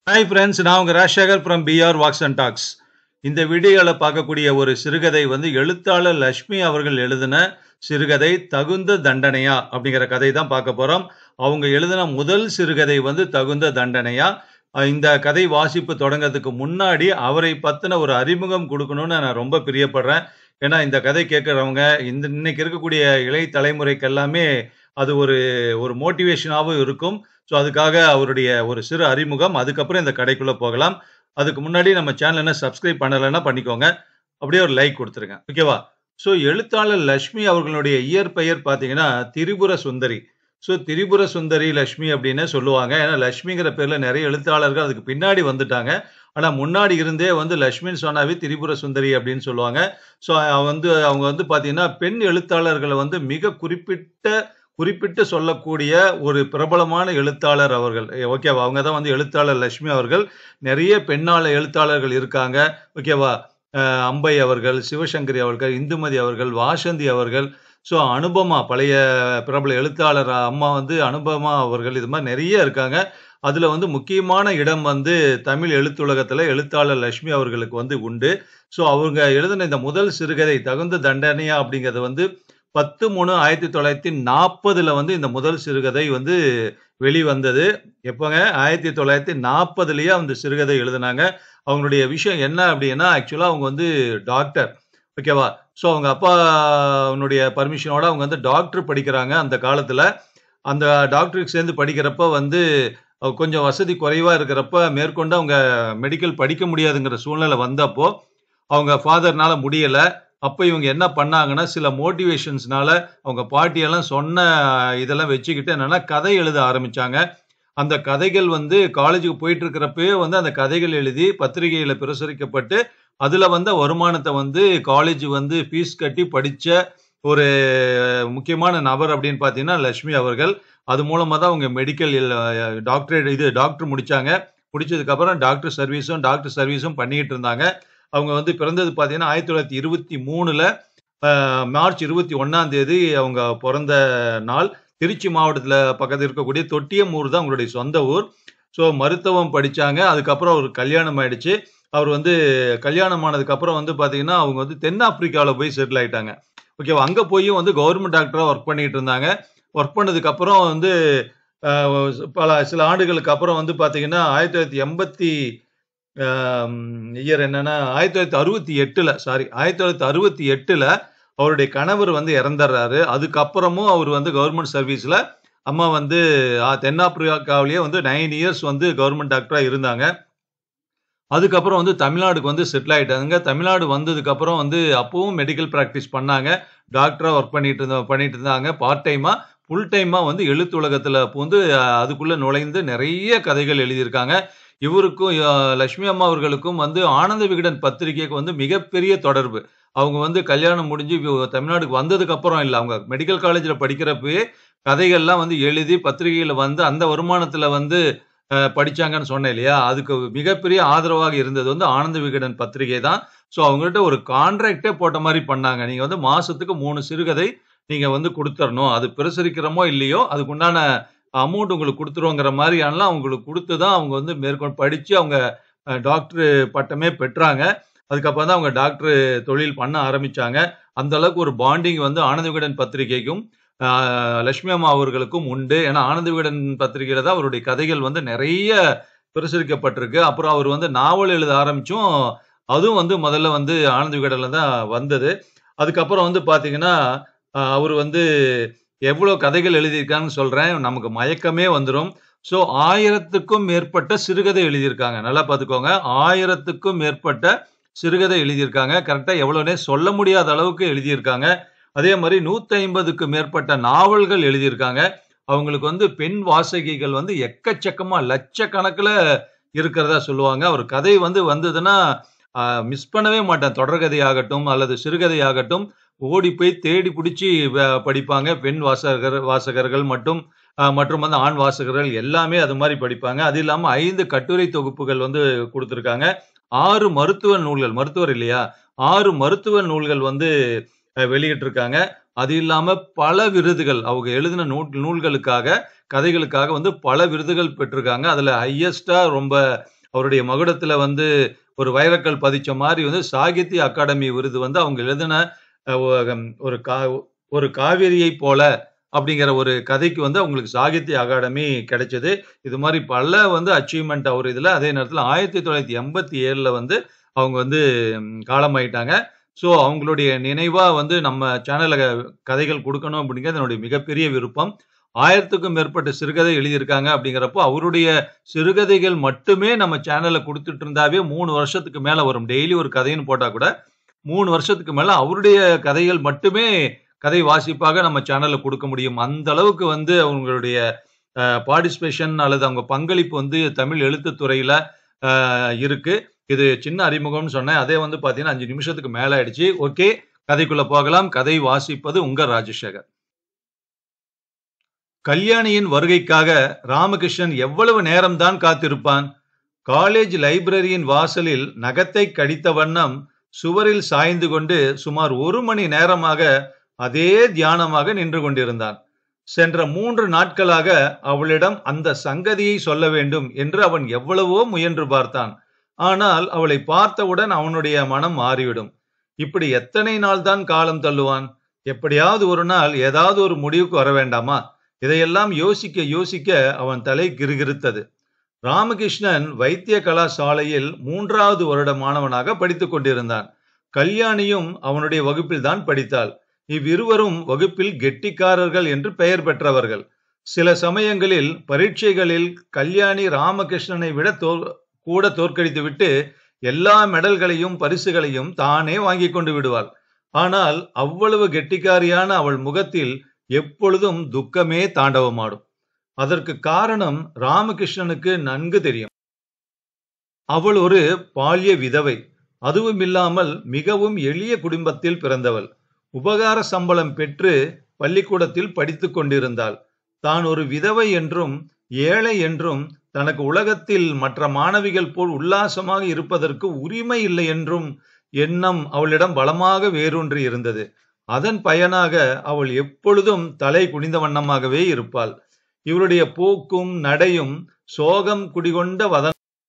Hi friends நான் உங்கள் Rajasekar from PR walks and talks இந்த வீடியோவில் பார்க்கக்கூடிய ஒரு சிறுகதை வந்து எழுத்தாளர் லக்ஷ்மி அவர்கள் எழுதின சிறுகதை தகுந்த தண்டனையா அப்படிங்கிற கதை தான் பார்க்க போகிறோம் அவங்க எழுதின முதல் சிறுகதை வந்து தகுந்த தண்டனையா அஹ் இந்த கதை வாசிப்பு தொடங்கிறதுக்கு முன்னாடி அவரை பற்றின ஒரு அறிமுகம் கொடுக்கணும்னு நான் ரொம்ப பிரியப்படுறேன் ஏன்னா இந்த கதை கேட்குறவங்க இந்த இன்னைக்கு இருக்கக்கூடிய இளைய தலைமுறைக்கு எல்லாமே அது ஒரு ஒரு மோட்டிவேஷனாகவும் இருக்கும் ஸோ அதுக்காக அவருடைய ஒரு சிறு அறிமுகம் அதுக்கப்புறம் இந்த கடைக்குள்ளே போகலாம் அதுக்கு முன்னாடி நம்ம சேனல் என்ன சப்ஸ்கிரைப் பண்ணலைன்னா பண்ணிக்கோங்க அப்படியே ஒரு லைக் கொடுத்துருங்க ஓகேவா ஸோ எழுத்தாளர் லக்ஷ்மி அவர்களுடைய இயற்பெயர் பார்த்தீங்கன்னா திரிபுர சுந்தரி ஸோ திரிபுர சுந்தரி லக்ஷ்மி அப்படின்னு சொல்லுவாங்க ஏன்னா லக்ஷ்மிங்கிற பேரில் நிறைய எழுத்தாளர்கள் அதுக்கு பின்னாடி வந்துட்டாங்க ஆனால் முன்னாடி இருந்தே வந்து லக்ஷ்மின்னு சொன்னாவே திரிபுர சுந்தரி அப்படின்னு சொல்லுவாங்க ஸோ வந்து அவங்க வந்து பார்த்தீங்கன்னா பெண் எழுத்தாளர்களை வந்து மிக குறிப்பிட்ட குறிப்பிட்டு சொல்லக்கூடிய ஒரு பிரபலமான எழுத்தாளர் அவர்கள் ஓகேவா அவங்க தான் வந்து எழுத்தாளர் லட்சுமி அவர்கள் நிறைய பெண்ணாள எழுத்தாளர்கள் இருக்காங்க ஓகேவா அஹ் அம்பை அவர்கள் சிவசங்கரி அவர்கள் இந்துமதி அவர்கள் வாசந்தி அவர்கள் ஸோ அனுபமா பழைய பிரபல எழுத்தாளர் அம்மா வந்து அனுபமா அவர்கள் இது மாதிரி நிறைய இருக்காங்க அதில் வந்து முக்கியமான இடம் வந்து தமிழ் எழுத்துலகத்தில் எழுத்தாளர் லட்சுமி அவர்களுக்கு வந்து உண்டு ஸோ அவங்க எழுதின இந்த முதல் சிறுகதை தகுந்த தண்டனையா அப்படிங்கிறது வந்து பத்து மூணு ஆயிரத்தி தொள்ளாயிரத்தி நாற்பதுல வந்து இந்த முதல் சிறுகதை வந்து வெளிவந்தது எப்போங்க ஆயிரத்தி தொள்ளாயிரத்தி நாற்பதுலயே அந்த சிறுகதை எழுதினாங்க அவங்களுடைய விஷயம் என்ன அப்படின்னா ஆக்சுவலாக அவங்க வந்து டாக்டர் ஓகேவா ஸோ அவங்க அப்பா அவனுடைய பர்மிஷனோட அவங்க வந்து டாக்டர் படிக்கிறாங்க அந்த காலத்தில் அந்த டாக்டருக்கு சேர்ந்து படிக்கிறப்ப வந்து கொஞ்சம் வசதி குறைவாக இருக்கிறப்ப மேற்கொண்டு அவங்க மெடிக்கல் படிக்க முடியாதுங்கிற சூழ்நிலை வந்தப்போ அவங்க ஃபாதர்னால முடியலை அப்போ இவங்க என்ன பண்ணாங்கன்னா சில மோட்டிவேஷன்ஸ்னால அவங்க பாட்டியெல்லாம் சொன்ன இதெல்லாம் வச்சுக்கிட்டு என்னன்னா கதை எழுத ஆரம்பிச்சாங்க அந்த கதைகள் வந்து காலேஜுக்கு போயிட்டு இருக்கிறப்பவே வந்து அந்த கதைகள் எழுதி பத்திரிகையில பிரசுரிக்கப்பட்டு அதுல வந்த வருமானத்தை வந்து காலேஜ் வந்து ஃபீஸ் கட்டி படிச்ச ஒரு முக்கியமான நபர் அப்படின்னு பார்த்தீங்கன்னா லட்சுமி அவர்கள் அது மூலமாக தான் அவங்க மெடிக்கல் டாக்டரேட் இது டாக்டர் முடிச்சாங்க முடிச்சதுக்கு அப்புறம் டாக்டர் சர்வீஸும் டாக்டர் சர்வீஸும் பண்ணிக்கிட்டு இருந்தாங்க அவங்க வந்து பிறந்தது பார்த்தீங்கன்னா ஆயிரத்தி தொள்ளாயிரத்தி இருபத்தி மூணுல மார்ச் இருபத்தி ஒன்னாம் தேதி அவங்க பிறந்த நாள் திருச்சி மாவட்டத்தில் பக்கத்தில் இருக்கக்கூடிய தொட்டியமூர் தான் அவங்களுடைய சொந்த ஊர் ஸோ மருத்துவம் படித்தாங்க அதுக்கப்புறம் அவர் கல்யாணம் ஆயிடுச்சு அவர் வந்து கல்யாணம் ஆனதுக்கு அப்புறம் வந்து பார்த்தீங்கன்னா அவங்க வந்து தென்னாப்பிரிக்காவில் போய் செட்டில் ஆயிட்டாங்க ஓகேவா அங்கே போய் வந்து கவர்மெண்ட் டாக்டராக ஒர்க் பண்ணிட்டு இருந்தாங்க ஒர்க் பண்ணதுக்கு அப்புறம் வந்து பல சில ஆண்டுகளுக்கு அப்புறம் வந்து பார்த்தீங்கன்னா ஆயிரத்தி தொள்ளாயிரத்தி எண்பத்தி இயர் என்னன்னா ஆயிரத்தி தொள்ளாயிரத்தி அறுபத்தி எட்டுல சாரி ஆயிரத்தி தொள்ளாயிரத்தி அறுபத்தி எட்டுல அவருடைய கணவர் வந்து இறந்துடுறாரு அதுக்கப்புறமும் அவர் வந்து கவர்மெண்ட் சர்வீஸ்ல அம்மா வந்து தென்னாப்பிரிக்காவிலேயே வந்து நைன் இயர்ஸ் வந்து கவர்மெண்ட் டாக்டரா இருந்தாங்க அதுக்கப்புறம் வந்து தமிழ்நாடுக்கு வந்து செட்டில் ஆயிட்டாங்க தமிழ்நாடு வந்ததுக்கு அப்புறம் வந்து அப்பவும் மெடிக்கல் ப்ராக்டிஸ் பண்ணாங்க டாக்டரா ஒர்க் பண்ணிட்டு இருந்த பண்ணிட்டு இருந்தாங்க பார்ட் டைமா ஃபுல் டைமா வந்து எழுத்துலகத்துல வந்து அதுக்குள்ள நுழைந்து நிறைய கதைகள் எழுதியிருக்காங்க இவருக்கும் லட்சுமி அம்மா அவர்களுக்கும் வந்து ஆனந்த விகடன் பத்திரிகைக்கு வந்து மிகப்பெரிய தொடர்பு அவங்க வந்து கல்யாணம் முடிஞ்சு தமிழ்நாடுக்கு வந்ததுக்கு அப்புறம் இல்லை அவங்க மெடிக்கல் காலேஜில் படிக்கிறப்பவே கதைகள்லாம் வந்து எழுதி பத்திரிகையில் வந்து அந்த வருமானத்தில் வந்து படிச்சாங்கன்னு சொன்னேன் இல்லையா அதுக்கு மிகப்பெரிய ஆதரவாக இருந்தது வந்து ஆனந்த விகடன் பத்திரிகை தான் ஸோ அவங்கள்ட்ட ஒரு கான்ட்ராக்டே போட்ட மாதிரி பண்ணாங்க நீங்கள் வந்து மாசத்துக்கு மூணு சிறுகதை நீங்கள் வந்து கொடுத்துடணும் அது பிரசுரிக்கிறோமோ இல்லையோ அதுக்குண்டான அமௌண்ட் உங்களுக்கு கொடுத்துருவோங்கிற மாதிரியானலாம் அவங்களுக்கு கொடுத்து தான் அவங்க வந்து மேற்கொண்டு படித்து அவங்க டாக்டர் பட்டமே பெற்றாங்க அதுக்கப்புறம் தான் அவங்க டாக்டர் தொழில் பண்ண ஆரம்பிச்சாங்க அந்த அளவுக்கு ஒரு பாண்டிங் வந்து ஆனந்த விகடன் பத்திரிகைக்கும் லட்சுமி அம்மா அவர்களுக்கும் உண்டு ஏன்னா ஆனந்த விகடன் பத்திரிகையில தான் அவருடைய கதைகள் வந்து நிறைய பிரசுரிக்கப்பட்டிருக்கு அப்புறம் அவர் வந்து நாவல் எழுத ஆரம்பிச்சும் அதுவும் வந்து முதல்ல வந்து ஆனந்த விகடன்ல தான் வந்தது அதுக்கப்புறம் வந்து பாத்தீங்கன்னா அவர் வந்து எவ்வளோ கதைகள் எழுதியிருக்காங்கன்னு சொல்றேன் நமக்கு மயக்கமே வந்துடும் ஸோ ஆயிரத்துக்கும் மேற்பட்ட சிறுகதை எழுதியிருக்காங்க நல்லா பார்த்துக்கோங்க ஆயிரத்துக்கும் மேற்பட்ட சிறுகதை எழுதியிருக்காங்க கரெக்டாக எவ்வளோனே சொல்ல முடியாத அளவுக்கு எழுதியிருக்காங்க அதே மாதிரி நூற்றி ஐம்பதுக்கு மேற்பட்ட நாவல்கள் எழுதியிருக்காங்க அவங்களுக்கு வந்து பெண் வாசகிகள் வந்து எக்கச்சக்கமா லட்சக்கணக்கில் இருக்கிறதா சொல்லுவாங்க அவர் கதை வந்து வந்ததுன்னா மிஸ் பண்ணவே மாட்டேன் தொடர்கதையாகட்டும் அல்லது சிறுகதையாகட்டும் ஓடி போய் தேடி பிடிச்சி படிப்பாங்க பெண் வாசகர் வாசகர்கள் மட்டும் மற்றும் வந்து ஆண் வாசகர்கள் எல்லாமே அது மாதிரி படிப்பாங்க அது இல்லாமல் ஐந்து கட்டுரை தொகுப்புகள் வந்து கொடுத்துருக்காங்க ஆறு மருத்துவ நூல்கள் மருத்துவர் இல்லையா ஆறு மருத்துவ நூல்கள் வந்து வெளியிட்டிருக்காங்க அது இல்லாம பல விருதுகள் அவங்க எழுதின நூல் நூல்களுக்காக கதைகளுக்காக வந்து பல விருதுகள் பெற்றிருக்காங்க அதுல ஹையஸ்டா ரொம்ப அவருடைய மகுடத்துல வந்து ஒரு வைரக்கல் பதிச்ச மாரி வந்து சாகித்ய அகாடமி விருது வந்து அவங்க எழுதின அ ஒ ம் ஒரு கா ஒரு காவேரியைப் போல அப்படிங்கிற ஒரு கதைக்கு வந்து அவங்களுக்கு சாகித்ய அகாடமி கிடைச்சது. இது மாரி பல வந்து அச்சீவ்மென்ட் அவர் இதுல. அதே நேரத்துல 1987ல வந்து அவங்க வந்து ம் காலமாயிட்டாங்க. ஸோ அவங்களுடைய நினைவா வந்து நம்ம சேனல்ல கதைகள் குடுக்கணும் அப்படிங்கிறது என்னுடைய மிகப்பெரிய விருப்பம். 1000த்துக்கும் மேற்பட்ட சிறுகதை எழுதியிருக்காங்க அப்படிங்கிறப்போ, அவருடைய சிறுகதைகள் மட்டுமே நம்ம சேனல்ல குடுத்துட்டு இருந்தாவே 3 வருஷத்துக்கு மேல வரும். டெய்லி ஒரு கதைன்னு போட்டா கூட 3 வருஷத்துக்கு மேல அவருடைய கதைகள் மட்டுமே கதை வாசிப்பாக நம்ம சேனல்ல குடுக்க முடியும். அந்த அளவுக்கு வந்து அவங்களுடைய அ பார்ட்டிசிபேஷன் அல்லது அவங்க பங்களிப்பு வந்து தமிழ் எழுத்துத் துறையில அ இருக்கு. இது சின்ன அறிமுகம்னு சொன்னேன். அதே வந்து பார்த்தீங்கன்னா 5 நிமிஷத்துக்கு மேல ஆயிடுச்சு. ஓகே. கதைக்குள்ள போகலாம். கதை வாசிப்பது உங்க ராஜசேகர். கல்யாணியின் வருகைக்காக ராமகிருஷ்ணன் எவ்வளவு நேரம் தான் காத்திருப்பான்? காலேஜ் லைப்ரரியின் வாசலில் நகத்தைக் கடித்த வண்ணம் சுவரில் சாய்ந்து கொண்டு சுமார் 1 மணி நேரமாக அதே தியானமாக நின்று கொண்டிருந்தான். சென்ற 3 நாட்களாக அவளிடம் அந்த சங்கதியை சொல்ல வேண்டும் என்று அவன் எவ்வளவோ முயன்று பார்த்தான். ஆனால் அவளைப் பார்த்தவுடன் அவனுடைய மனம் மாறிவிடும். இப்படி எத்தனை நாள் தான் காலம் தள்ளுவான்? எப்படியாவது ஒரு நாள் ஏதாவது ஒரு முடிவுக்கு வர வேண்டாமா? இதையெல்லாம் யோசிக்க யோசிக்க அவன் தலை கிறுகிறுத்தது. ராமகிருஷ்ணன் வைத்திய கலாசாலையில் 3வது வருட மாணவனாக படித்துக் கொண்டிருந்தான். கல்யாணியும் அவனுடைய வகுப்பில் தான் படித்தாள். இவ்விருவரும் வகுப்பில் கெட்டிக்காரர்கள் என்று பெயர் பெற்றவர்கள். சில சமயங்களில் பரீட்சைகளில் கல்யாணி ராமகிருஷ்ணனை விட தோ கூட தோற்கடித்துவிட்டு எல்லா மெடல்களையும் பரிசுகளையும் தானே வாங்கிக் கொண்டு விடுவாள். ஆனால் அவ்வளவு கெட்டிக்காரியான அவள் முகத்தில் எப்பொழுதும் துக்கமே தாண்டவமாடும். அதற்கு காரணம் ராமகிருஷ்ணனுக்கு நன்கு தெரியும். அவள் ஒரு பால்ய விதவை. அதுவுமில்லாமல் மிகவும் எளிய குடும்பத்தில் பிறந்தவள். உபகார சம்பளம் பெற்று பள்ளிக்கூடத்தில் படித்துக் கொண்டிருந்தாள். தான் ஒரு விதவை என்றும், ஏழை என்றும், தனக்கு உலகத்தில் மற்ற மாணவிகள் போல் உல்லாசமாக இருப்பதற்கு உரிமை இல்லை என்றும் எண்ணம் அவளிடம் பலமாக வேரூன்றி இருந்தது. அதன் பயனாக அவள் எப்பொழுதும் தலை குனிந்த வண்ணமாகவே இருப்பாள். இவளுடைய போக்கும் நடையும் சோகம் குடிகொண்ட வதன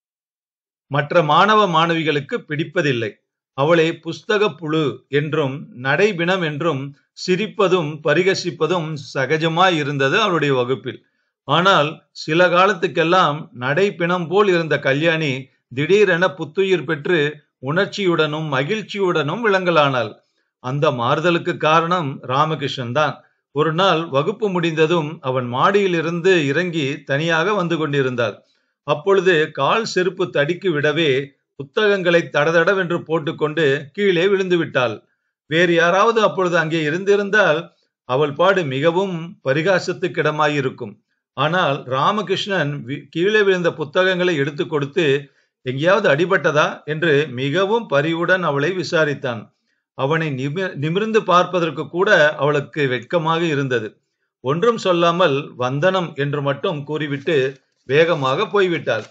மற்ற மாணவ மாணவிகளுக்கு பிடிப்பதில்லை. அவளை புஸ்தகப் புழு என்றும், நடைபிணம் என்றும் சிரிப்பதும், பரிகசிப்பதும் சகஜமாயிருந்தது அவளுடைய வகுப்பில். ஆனால் சில காலத்துக்கெல்லாம் நடைபிணம் போல் இருந்த கல்யாணி திடீரென புத்துயிர் பெற்று உணர்ச்சியுடனும், மகிழ்ச்சியுடனும் விளங்கலானாள். அந்த மாறுதலுக்கு காரணம் ராமகிருஷ்ணன் தான். ஒரு நாள் வகுப்பு முடிந்ததும் அவன் மாடியிலிருந்து இறங்கி தனியாக வந்து கொண்டிருந்தாள். அப்பொழுது கால் செருப்பு தடிக்கி விடவே புத்தகங்களை தடதடவென்று போட்டுக்கொண்டு கீழே விழுந்து விட்டாள். வேறு யாராவது அப்பொழுது அங்கே இருந்திருந்தால் அவள் பாடு மிகவும் பரிகாசத்துக்கிடமாயிருக்கும். ஆனால் ராமகிருஷ்ணன் வி கீழே விழுந்த புத்தகங்களை எடுத்துக் கொடுத்து, எங்கேயாவது அடிபட்டதா? என்று மிகவும் பரிவுடன் அவளை விசாரித்தான். அவனை நிமி நிமிர்ந்து பார்ப்பதற்கு கூட அவளுக்கு வெட்கமாக இருந்தது. ஒன்றும் சொல்லாமல் வந்தனம் என்று மட்டும் கூறிவிட்டு வேகமாக போய்விட்டாள்.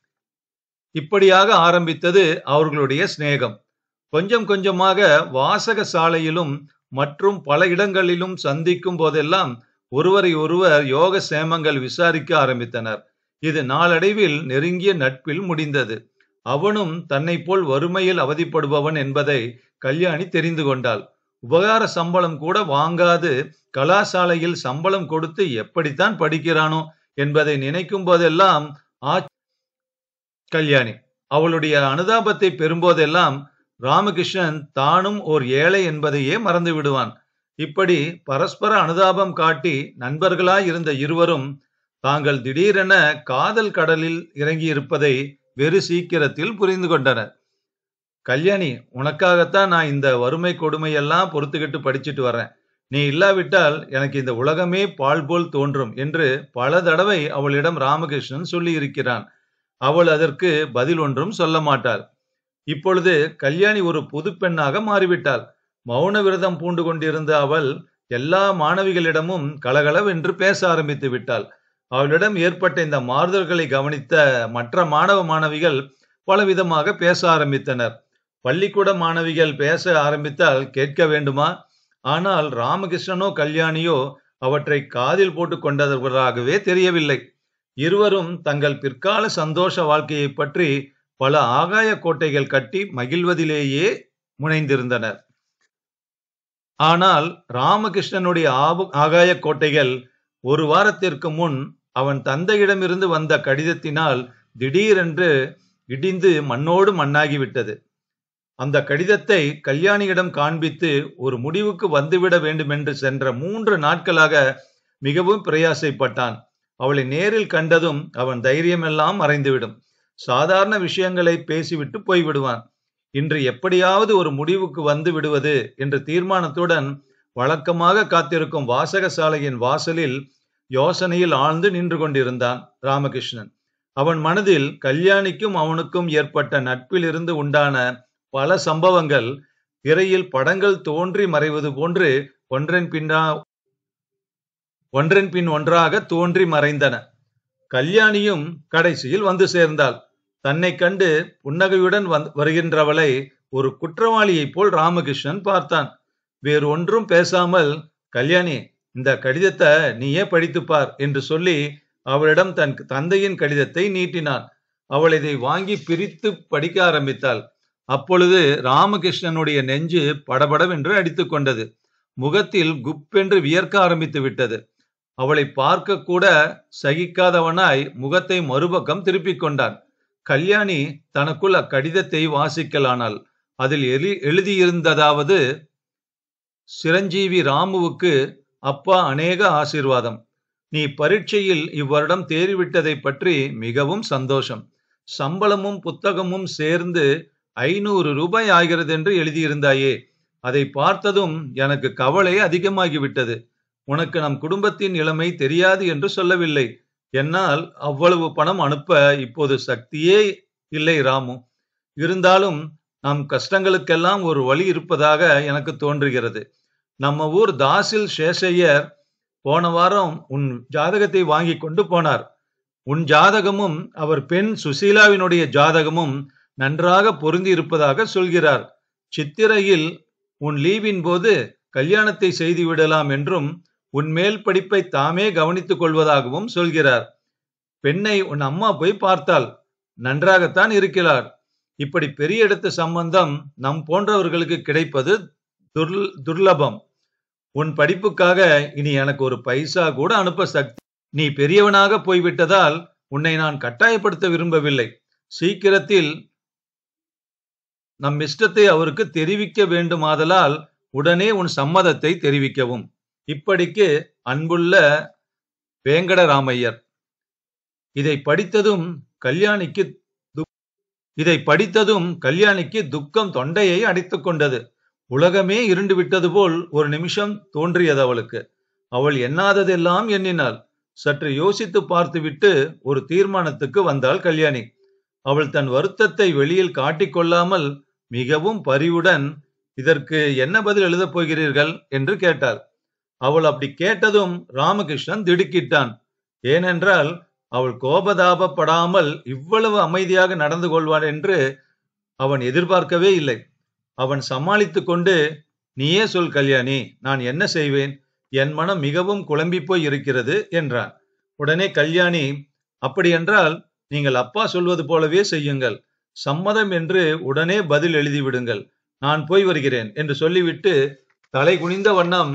இப்படியாக ஆரம்பித்தது அவர்களுடைய சிநேகம். கொஞ்சம் கொஞ்சமாக வாசக சாலையிலும் மற்றும் பல இடங்களிலும் சந்திக்கும் போதெல்லாம் ஒருவரை ஒருவர் யோக சேமங்கள் விசாரிக்க ஆரம்பித்தனர். இது நாளடைவில் நெருங்கிய நட்பில் முடிந்தது. அவனும் தன்னைப் போல் வறுமையில் அவதிப்படுபவன் என்பதை கல்யாணி தெரிந்து கொண்டாள். உபகார சம்பளம் கூட வாங்காது கலாசாலையில் சம்பளம் கொடுத்து எப்படித்தான் படிக்கிறானோ என்பதை நினைக்கும் போதெல்லாம் ஆச் கல்யாணி. அவளுடைய அனுதாபத்தை பெறும்போதெல்லாம் ராமகிருஷ்ணன் தானும் ஓர் ஏழை என்பதையே மறந்து விடுவான். இப்படி பரஸ்பர அனுதாபம் காட்டி நண்பர்களாய் இருந்த இருவரும் தாங்கள் திடீரென காதல் கடலில் இறங்கியிருப்பதை வெகு சீக்கிரத்தில் புரிந்து கொண்டனர். கல்யாணி உனக்காகத்தான் நான் இந்த வறுமை கொடுமையெல்லாம் பொறுத்துக்கிட்டு படிச்சிட்டு வர்றேன். நீ இல்லாவிட்டால் எனக்கு இந்த உலகமே பாழ் போல் தோன்றும் என்று பல தடவை அவளிடம் ராமகிருஷ்ணன் சொல்லியிருக்கிறான். அவள் அதற்கு பதில் ஒன்றும் சொல்ல மாட்டாள். இப்பொழுது கல்யாணி ஒரு புதுப் பெண்ணாக மாறிவிட்டாள். மௌன விரதம் பூண்டு கொண்டிருந்த அவள் எல்லா மாணவிகளிடமும் கலகலவென்று பேச ஆரம்பித்து விட்டாள். அவளிடம் ஏற்பட்ட இந்த மாறுதல்களை கவனித்த மற்ற மாணவ மாணவிகள் பலவிதமாக பேச ஆரம்பித்தனர். பள்ளிக்கூட மாணவிகள் பேச ஆரம்பித்தால் கேட்க வேண்டுமா? ஆனால் ராமகிருஷ்ணனோ கல்யாணியோ அவற்றை காதில் போட்டுக் கொண்டவர்களாகவே தெரியவில்லை. இருவரும் தங்கள் பிற்கால சந்தோஷ வாழ்க்கையை பற்றி பல ஆகாய கோட்டைகள் கட்டி மகிழ்வதிலேயே முனைந்திருந்தனர் ஆனால் ராமகிருஷ்ணனுடைய ஆபு- ஆகாய கோட்டைகள் ஒரு வாரத்திற்கு முன் அவன் தந்தையிடமிருந்து வந்த கடிதத்தினால் திடீரென்று இடிந்து மண்ணோடு மண்ணாகிவிட்டது அந்த கடிதத்தை கல்யாணியிடம் காண்பித்து ஒரு முடிவுக்கு வந்துவிட வேண்டுமென்று சென்ற மூன்று நாட்களாக மிகவும் பிரயாசைப்பட்டான் அவளை நேரில் கண்டதும் அவன் தைரியமெல்லாம் மறைந்துவிடும் சாதாரண விஷயங்களை பேசிவிட்டு போய்விடுவான் இன்று எப்படியாவது ஒரு முடிவுக்கு வந்து விடுவது என்ற தீர்மானத்துடன் வழக்கமாக காத்திருக்கும் வாசகசாலையின் வாசலில் யோசனையில் ஆழ்ந்து நின்று கொண்டிருந்தான் ராமகிருஷ்ணன் அவன் மனதில் கல்யாணிக்கும் அவனுக்கும் ஏற்பட்ட நட்பிலிருந்து உண்டான பல சம்பவங்கள் திரையில் படங்கள் தோன்றி மறைவது போன்று ஒன்றன் பின்னா ஒன்றன் பின் ஒன்றாக தோன்றி மறைந்தன கல்யாணியும் கடைசியில் வந்து சேர்ந்தாள் தன்னை கண்டு புன்னகையுடன் வந்து வருகின்றவளை ஒரு குற்றவாளியைப் போல் ராமகிருஷ்ணன் பார்த்தான் வேறு ஒன்றும் பேசாமல் கல்யாணி இந்த கடிதத்தை நீயே படித்துப் பார் என்று சொல்லி அவளிடம் தன் தந்தையின் கடிதத்தை நீட்டினான் அவள் இதை வாங்கி பிரித்து படிக்க ஆரம்பித்தாள் அப்பொழுது ராமகிருஷ்ணனுடைய நெஞ்சு படபடவென்று அடித்துக் கொண்டது முகத்தில் குப்பென்று வியர்க்க ஆரம்பித்து விட்டது அவளை பார்க்க கூட சகிக்காதவனாய் முகத்தை மறுபக்கம் திருப்பிக் கொண்டான் கல்யாணி தனக்குள் அக்கடிதத்தை வாசிக்கலானாள் அதில் எழு எழுதியிருந்ததாவது சிரஞ்சீவி ராமுவுக்கு அப்பா அநேக ஆசீர்வாதம் நீ பரீட்சையில் இவ்வருடம் தேறிவிட்டதை பற்றி மிகவும் சந்தோஷம் சம்பளமும் புத்தகமும் சேர்ந்து ஐநூறு ரூபாய் ஆகிறது என்று எழுதியிருந்தாயே அதை பார்த்ததும் எனக்கு கவலை அதிகமாகிவிட்டது உனக்கு நம் குடும்பத்தின் நிலைமை தெரியாது என்று சொல்லவில்லை என்னால் அவ்வளவு பணம் அனுப்ப இப்போது சக்தியே இல்லை ராமு இருந்தாலும் நம் கஷ்டங்களுக்கெல்லாம் ஒரு வழி இருப்பதாக எனக்கு தோன்றுகிறது நம்ம ஊர் தாசில் சேஷையர் போன வாரம் உன் ஜாதகத்தை வாங்கி கொண்டு போனார் உன் ஜாதகமும் அவர் பெண் சுசீலாவினுடைய ஜாதகமும் நன்றாக பொருந்தி இருப்பதாக சொல்கிறார் சித்திரையில் உன் லீவின் போது கல்யாணத்தை செய்து விடலாம் என்றும் உன் மேல் படிப்பை தாமே கவனித்துக் கொள்வதாகவும் சொல்கிறார் பெண்ணை உன் அம்மா போய் பார்த்தாள் நன்றாகத்தான் இருக்கிறார் இப்படி பெரிய இடத்து சம்பந்தம் நம் போன்றவர்களுக்கு கிடைப்பது துர்ல் துர்லபம் உன் படிப்புக்காக இனி எனக்கு ஒரு பைசா கூட அனுப்ப சக்தி நீ பெரியவனாக போய்விட்டதால் உன்னை நான் கட்டாயப்படுத்த விரும்பவில்லை சீக்கிரத்தில் நம் இஷ்டத்தை அவருக்கு தெரிவிக்க வேண்டுமாதலால் உடனே உன் சம்மதத்தை தெரிவிக்கவும் இப்படிக்கு அன்புள்ள வேங்கடராமையர் இதை படித்ததும் கல்யாணிக்கு துக்- இதை படித்ததும் கல்யாணிக்கு துக்கம் தொண்டையை அடைத்துக் கொண்டது உலகமே இருண்டு விட்டது போல் ஒரு நிமிஷம் தோன்றியது அவளுக்கு அவள் எண்ணாததெல்லாம் எண்ணினாள் சற்று யோசித்து பார்த்துவிட்டு ஒரு தீர்மானத்துக்கு வந்தாள் கல்யாணி அவள் தன் வருத்தத்தை வெளியில் காட்டிக்கொள்ளாமல் மிகவும் பரிவுடன் இதற்கு என்ன பதில் எழுதப் போகிறீர்கள் என்று கேட்டாள் அவள் அப்படி கேட்டதும் ராமகிருஷ்ணன் திடுக்கிட்டான் ஏனென்றால் அவள் கோபதாபப்படாமல் இவ்வளவு அமைதியாக நடந்து கொள்வாள் என்று அவன் எதிர்பார்க்கவே இல்லை அவன் சமாளித்துக் கொண்டு நீயே சொல் கல்யாணி நான் என்ன செய்வேன் என் மனம் மிகவும் குழம்பி போய் இருக்கிறது என்றான் உடனே கல்யாணி அப்படியென்றால் நீங்கள் அப்பா சொல்வது போலவே செய்யுங்கள் சம்மதம் என்று உடனே பதில் எழுதிவிடுங்கள் நான் போய் வருகிறேன் என்று சொல்லிவிட்டு தலை குனிந்த வண்ணம்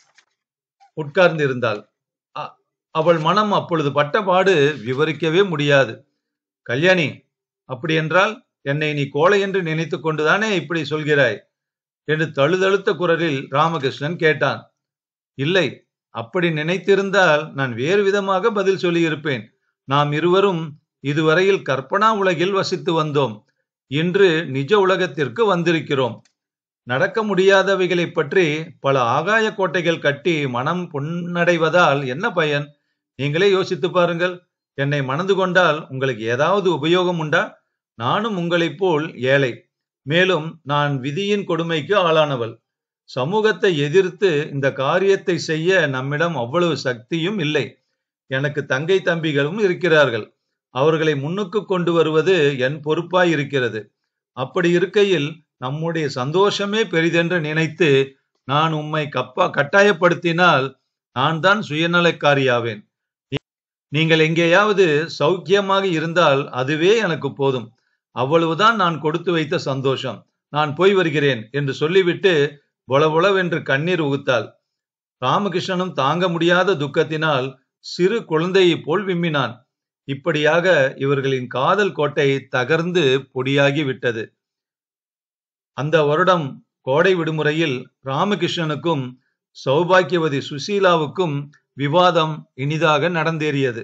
உட்கார்ந்திருந்தாள் அ- அவள் மனம் அப்பொழுது பட்ட பாடு விவரிக்கவே முடியாது கல்யாணி அப்படியென்றால் என்னை நீ கோழை என்று நினைத்துக் கொண்டுதானே இப்படி சொல்கிறாய் என்று தழுதழுத்த குரலில் ராமகிருஷ்ணன் கேட்டான் இல்லை அப்படி நினைத்திருந்தால் நான் வேறு விதமாக பதில் சொல்லியிருப்பேன் நாம் இருவரும் இதுவரையில் கற்பனா உலகில் வசித்து வந்தோம் இன்று நிஜ உலகத்திற்கு வந்திருக்கிறோம் நடக்க முடியாதவைகளைப் பற்றி பல ஆகாய கோட்டைகள் கட்டி மனம் புண்ணடைவதால் என்ன பயன் நீங்களே யோசித்து பாருங்கள் என்னை மணந்து கொண்டால் உங்களுக்கு ஏதாவது உபயோகம் உண்டா நானும் உங்களைப் போல் ஏழை மேலும் நான் விதியின் கொடுமைக்கு ஆளானவள் சமூகத்தை எதிர்த்து இந்த காரியத்தை செய்ய நம்மிடம் அவ்வளவு சக்தியும் இல்லை எனக்கு தங்கை தம்பிகளும் இருக்கிறார்கள் அவர்களை முன்னுக்கு கொண்டு வருவது என் பொறுப்பாய் இருக்கிறது அப்படி இருக்கையில் நம்முடைய சந்தோஷமே பெரிதென்று நினைத்து நான் உம்மை கப்பா கட்டாயப்படுத்தினால் நான் தான் சுயநலக்காரியாவேன் நீ- நீங்கள் எங்கேயாவது சௌக்கியமாக இருந்தால் அதுவே எனக்கு போதும் அவ்வளவுதான் நான் கொடுத்து வைத்த சந்தோஷம் நான் போய் வருகிறேன் என்று சொல்லிவிட்டு பொலபொலவென்று கண்ணீர் உகுத்தாள் ராமகிருஷ்ணனும் தாங்க முடியாத துக்கத்தினால் சிறு குழந்தையைப் போல் விம்மினான் இப்படியாக இவர்களின் காதல் கோட்டை தகர்ந்து பொடியாகி விட்டது அந்த வருடம் கோடை விடுமுறையில் ராமகிருஷ்ணனுக்கும் சௌபாக்கியவதி சுசீலாவுக்கும் விவாதம் இனிதாக நடந்தேறியது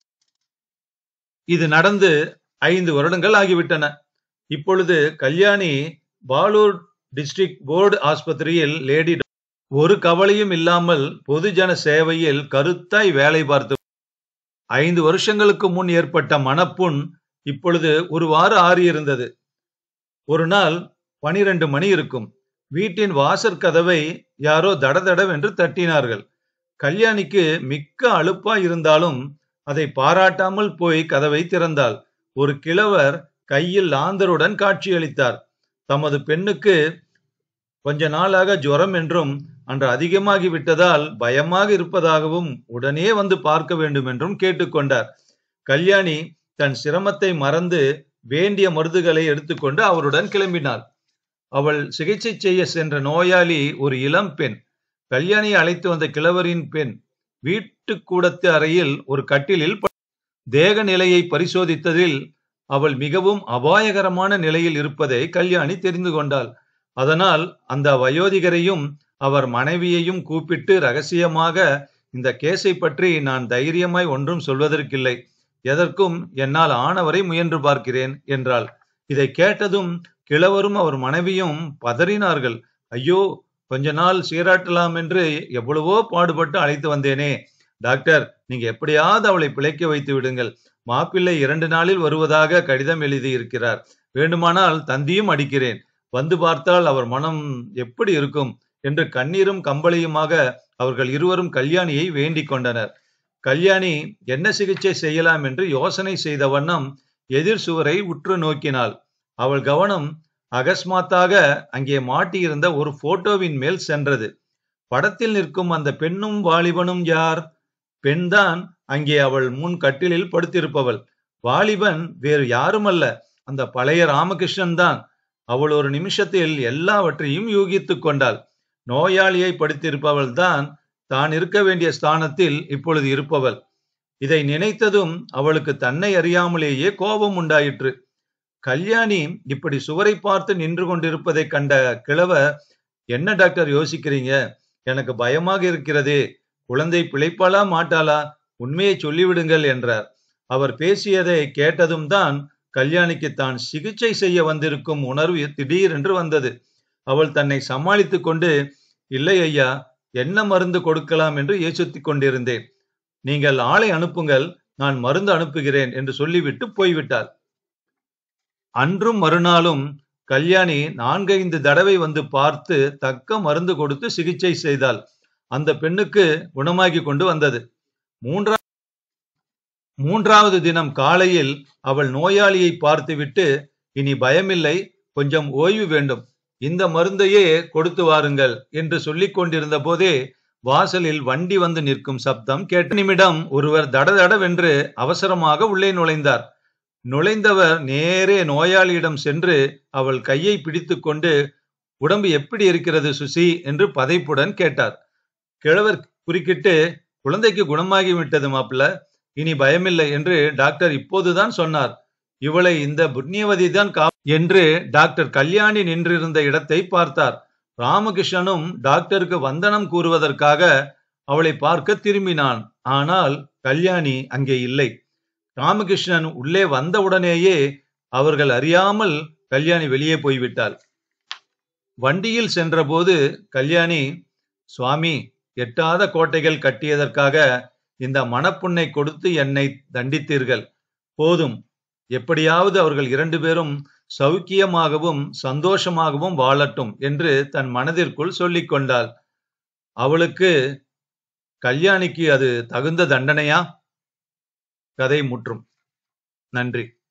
இது நடந்து ஐந்து வருடங்கள் ஆகிவிட்டன இப்பொழுது கல்யாணி பாலூர் டிஸ்ட்ரிக்ட் போர்டு ஆஸ்பத்திரியில் லேடி ஒரு கவலையும் இல்லாமல் பொதுஜன சேவையில் கருத்தாய் வேலை பார்த்து ஐந்து வருஷங்களுக்கு முன் ஏற்பட்ட மனப்புண் இப்பொழுது ஒரு வார ஆறியிருந்தது ஒரு நாள் பனிரெண்டு மணி இருக்கும் வீட்டின் வாசற் கதவை யாரோ தடதடவென்று தட்டினார்கள் கல்யாணிக்கு மிக்க அலுப்பா இருந்தாலும் அதை பாராட்டாமல் போய் கதவை திறந்தாள் ஒரு கிழவர் கையில் லாந்தருடன் காட்சியளித்தார் தமது பெண்ணுக்கு கொஞ்ச நாளாக ஜுரம் என்றும் அன்று அதிகமாகி விட்டதால் பயமாக இருப்பதாகவும் உடனே வந்து பார்க்க வேண்டும் என்றும் கேட்டுக்கொண்டார் கல்யாணி தன் சிரமத்தை மறந்து வேண்டிய மருந்துகளை எடுத்துக்கொண்டு அவருடன் கிளம்பினாள் அவள் சிகிச்சை செய்ய சென்ற நோயாளி ஒரு இளம் பெண் கல்யாணியை அழைத்து வந்த கிழவரின் பெண் வீட்டு கூடத்து அறையில் ஒரு கட்டிலில் தேக நிலையை பரிசோதித்ததில் அவள் மிகவும் அபாயகரமான நிலையில் இருப்பதை கல்யாணி தெரிந்து கொண்டாள் அதனால் அந்த வயோதிகரையும் அவர் மனைவியையும் கூப்பிட்டு ரகசியமாக இந்த கேஸை பற்றி நான் தைரியமாய் ஒன்றும் சொல்வதற்கில்லை எதற்கும் என்னால் ஆனவரை முயன்று பார்க்கிறேன் என்றாள் இதை கேட்டதும் கிழவரும் அவர் மனைவியும் பதறினார்கள் ஐயோ கொஞ்ச நாள் சீராட்டலாம் என்று எவ்வளவோ பாடுபட்டு அழைத்து வந்தேனே டாக்டர் நீங்க எப்படியாவது அவளை பிழைக்க வைத்து விடுங்கள் மாப்பிள்ளை இரண்டு நாளில் வருவதாக கடிதம் எழுதி இருக்கிறார் வேண்டுமானால் தந்தியும் அடிக்கிறேன் வந்து பார்த்தால் அவர் மனம் எப்படி இருக்கும் என்று கண்ணீரும் கம்பளியுமாக அவர்கள் இருவரும் கல்யாணியை வேண்டிக் கொண்டனர் கல்யாணி என்ன சிகிச்சை செய்யலாம் என்று யோசனை செய்த வண்ணம் எதிர் சுவரை உற்று நோக்கினாள் அவள் கவனம் அகஸ்மாத்தாக அங்கே மாட்டியிருந்த ஒரு போட்டோவின் மேல் சென்றது படத்தில் நிற்கும் அந்த பெண்ணும் வாலிபனும் யார் பெண்தான் அங்கே அவள் முன் கட்டிலில் படுத்திருப்பவள் வாலிபன் வேறு யாருமல்ல அந்த பழைய ராமகிருஷ்ணன் தான் அவள் ஒரு நிமிஷத்தில் எல்லாவற்றையும் யூகித்துக் கொண்டாள் நோயாளியை படுத்திருப்பவள் தான் தான் இருக்க வேண்டிய ஸ்தானத்தில் இப்பொழுது இருப்பவள் இதை நினைத்ததும் அவளுக்கு தன்னை அறியாமலேயே கோபம் உண்டாயிற்று கல்யாணி இப்படி சுவரை பார்த்து நின்று கொண்டிருப்பதை கண்ட கிழவர் என்ன டாக்டர் யோசிக்கிறீங்க எனக்கு பயமாக இருக்கிறதே குழந்தை பிழைப்பாளா மாட்டாளா உண்மையை சொல்லிவிடுங்கள் என்றார் அவர் பேசியதை கேட்டதும் தான் கல்யாணிக்கு தான் சிகிச்சை செய்ய வந்திருக்கும் உணர்வு திடீரென்று வந்தது அவள் தன்னை சமாளித்துக் கொண்டு இல்லை ஐயா என்ன மருந்து கொடுக்கலாம் என்று யோசித்துக் கொண்டிருந்தேன் நீங்கள் ஆளை அனுப்புங்கள் நான் மருந்து அனுப்புகிறேன் என்று சொல்லிவிட்டு போய்விட்டார் அன்றும் மறுநாளும் கல்யாணி நான்கைந்து தடவை வந்து பார்த்து தக்க மருந்து கொடுத்து சிகிச்சை செய்தாள் அந்த பெண்ணுக்கு குணமாகி கொண்டு வந்தது மூன்றா மூன்றாவது தினம் காலையில் அவள் நோயாளியை பார்த்துவிட்டு இனி பயமில்லை கொஞ்சம் ஓய்வு வேண்டும் இந்த மருந்தையே கொடுத்து வாருங்கள் என்று சொல்லிக் கொண்டிருந்த போதே வாசலில் வண்டி வந்து நிற்கும் சப்தம் கேட்ட நிமிடம் ஒருவர் தடதடவென்று அவசரமாக உள்ளே நுழைந்தார் நுழைந்தவர் நேரே நோயாளியிடம் சென்று அவள் கையை பிடித்துக்கொண்டு உடம்பு எப்படி இருக்கிறது சுசி என்று பதைப்புடன் கேட்டார் கிழவர் குறுக்கிட்டு குழந்தைக்கு குணமாகி விட்டது மாப்பிள்ள இனி பயமில்லை என்று டாக்டர் இப்போதுதான் சொன்னார் இவளை இந்த புண்ணியவதி தான் கா என்று டாக்டர் கல்யாணி நின்றிருந்த இடத்தை பார்த்தார் ராமகிருஷ்ணனும் டாக்டருக்கு வந்தனம் கூறுவதற்காக அவளை பார்க்க திரும்பினான் ஆனால் கல்யாணி அங்கே இல்லை ராமகிருஷ்ணன் உள்ளே வந்தவுடனேயே அவர்கள் அறியாமல் கல்யாணி வெளியே போய்விட்டாள் வண்டியில் சென்றபோது கல்யாணி சுவாமி எட்டாத கோட்டைகள் கட்டியதற்காக இந்த மனப்புண்ணை கொடுத்து என்னை தண்டித்தீர்கள் போதும் எப்படியாவது அவர்கள் இரண்டு பேரும் சௌக்கியமாகவும் சந்தோஷமாகவும் வாழட்டும் என்று தன் மனதிற்குள் சொல்லிக் கொண்டாள் அவளுக்கு கல்யாணிக்கு அது தகுந்த தண்டனையா கதை முற்றும் நன்றி